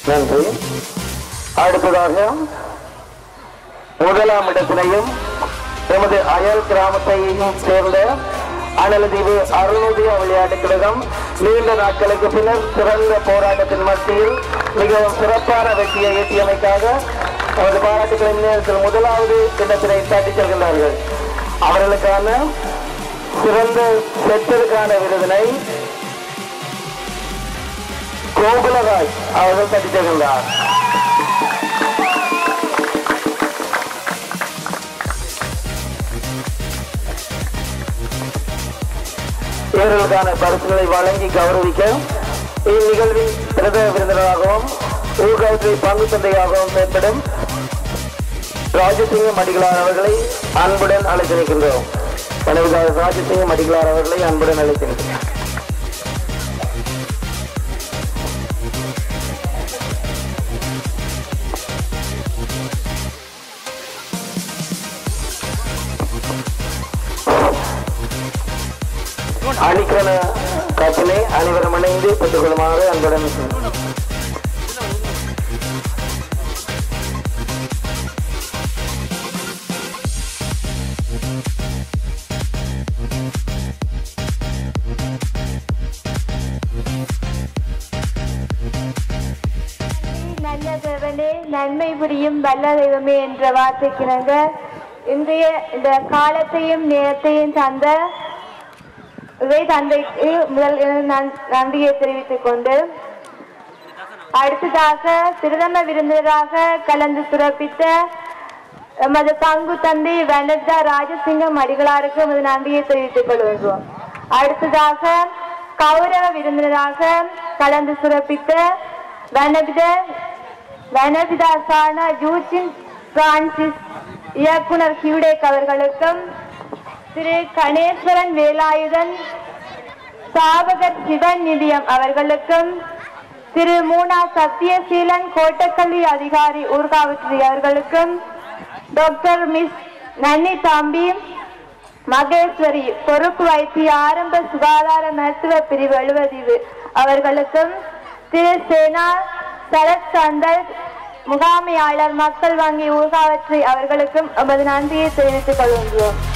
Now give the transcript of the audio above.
நன்றி அடுத்ததாக முதலாம் இடத்தினையும் எமது அயல் கிராமத்தையும் சேர்ந்த அனலதீவு அருணோதய விளையாட்டுக் கழகம் நீண்ட நாட்களுக்கு பின்னர் சிறந்த போராட்டத்தின் மத்தியில் மிகவும் சிறப்பான வெற்றியை ஈட்டியமைக்காக நமது பாராட்டுகளின் நேரத்தில் முதலாவது இடத்தினை தட்டிச் செல்கின்றார்கள் அவர்களுக்கான சிறந்த செட்டிற்கான விருதினை கோகுலராஜ் அவர்கள் தட்டிச் செல்கின்றார் இவர்களுக்கான பரிசுகளை வழங்கி கௌரவிக்க இந்நிகழ்வின் பிரதம விருந்தினராகவும் ஊகவற்றை பங்கு தந்தையாகவும் செயல்படும் ராஜசிங்க மடிகளார் அவர்களை அன்புடன் அழைத்திருக்கின்றோம் எனவே ராஜசிங்க மடிகளார் அவர்களை அன்புடன் அழைத்திருக்கிறோம் அணிக்கான கட்டளை அனைவரும் இணைந்து பெற்றுக்கொள்ளுமாறு அன்புடன் நல்ல தேவனே நன்மை புரியும் வல்ல தெய்வமே என்ற வார்த்தைக்கிணங்க இன்றைய இந்த காலத்தையும் நேரத்தையும் தந்த இதை தந்தைக்கு முதல் நன்- நன்றியை தெரிவித்துக் கொண்டு அடுத்ததாக பிரதம விருந்தினராக கலந்து சிறப்பித்த எமது பங்கு தந்தை வனதா ராஜசிங்கம் அடிகளாருக்கு எமது நன்றியை தெரிவித்துக் கொள்கின்றோம் அடுத்ததாக கௌரவ விருந்தினராக கலந்து சிறப்பித்த வனவித வனவிதாசான யூஜின் பிரான்சிஸ் இயக்குனர் கியூடேக் அவர்களுக்கும் திரு கணேஸ்வரன் வேலாயுதன் சாவகர் சிவன் நிதியம் அவர்களுக்கும் திரு மூனா சத்யசீலன் கோட்டக்கல்வி அதிகாரி ஊர்காவற்றி அவர்களுக்கும் டாக்டர் மிஸ் நன்னி தாம்பி மகேஸ்வரி பொறுப்பு வைத்திய ஆரம்ப சுகாதார மருத்துவ பிரிவு எழுவதிவு அவர்களுக்கும் திரு சேனா சரத் சந்தர் முகாமையாளர் மக்கள் வங்கி ஊர்காவற்றி அவர்களுக்கும் எமது நன்றியை தெரிவித்துக் கொள்கின்றோம்